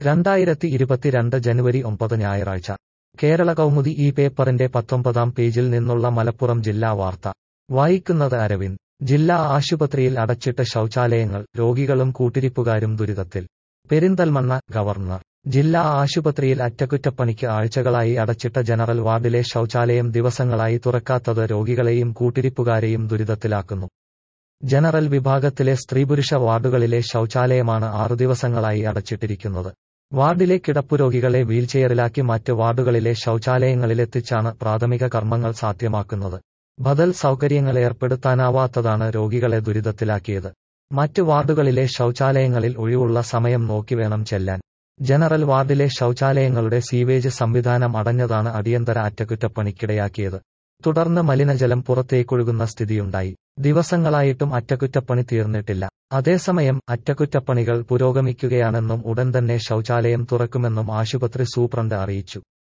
രണ്ടായിരത്തി ഇരുപത്തിരണ്ട് ജനുവരി ഒമ്പത് ഞായറാഴ്ച കേരള കൗമുദി ഈ പേപ്പറിന്റെ പത്തൊമ്പതാം പേജിൽ നിന്നുള്ള മലപ്പുറം ജില്ലാ വാർത്ത വായിക്കുന്നത് അരവിന്ദ് ജില്ലാ ആശുപത്രിയിൽ അടച്ചിട്ട ശൗചാലയങ്ങൾ രോഗികളും കൂട്ടിരിപ്പുകാരും ദുരിതത്തിൽ പെരിന്തൽമണ്ണ ഗവർണർ ജില്ലാ ആശുപത്രിയിൽ അറ്റകുറ്റപ്പണിക്ക് ആഴ്ചകളായി അടച്ചിട്ട ജനറൽ വാർഡിലെ ശൗചാലയം ദിവസങ്ങളായി തുറക്കാത്തത് രോഗികളെയും കൂട്ടിരിപ്പുകാരെയും ദുരിതത്തിലാക്കുന്നു ജനറൽ വിഭാഗത്തിലെ സ്ത്രീപുരുഷ വാർഡുകളിലെ ശൗചാലയമാണ് ആറു ദിവസങ്ങളായി അടച്ചിട്ടിരിക്കുന്നത് വാർഡിലെ കിടപ്പുരോഗികളെ വീൽചെയറിലാക്കി മറ്റ് വാർഡുകളിലെ ശൗചാലയങ്ങളിലെത്തിച്ചാണ് പ്രാഥമിക കർമ്മങ്ങൾ സാധ്യമാക്കുന്നത് ബദൽ സൗകര്യങ്ങൾ ഏർപ്പെടുത്താനാവാത്തതാണ് രോഗികളെ ദുരിതത്തിലാക്കിയത് മറ്റ് വാർഡുകളിലെ ശൗചാലയങ്ങളിൽ ഒഴിവുള്ള സമയം നോക്കി വേണം ചെല്ലാൻ ജനറൽ വാർഡിലെ ശൗചാലയങ്ങളുടെ സീവേജ് സംവിധാനം അടഞ്ഞതാണ് അടിയന്തര അറ്റകുറ്റപ്പണിക്കിടയാക്കിയത് തുടർന്ന് മലിനജലം പുറത്തേക്കൊഴുകുന്ന സ്ഥിതിയുണ്ടായി ദിവസങ്ങളായിട്ടും അറ്റകുറ്റപ്പണി തീർന്നിട്ടില്ല അതേസമയം അറ്റകുറ്റപ്പണികൾ പുരോഗമിക്കുകയാണെന്നും ഉടൻ തന്നെ ശൗചാലയം തുറക്കുമെന്നും ആശുപത്രി സൂപ്രണ്ട് അറിയിച്ചു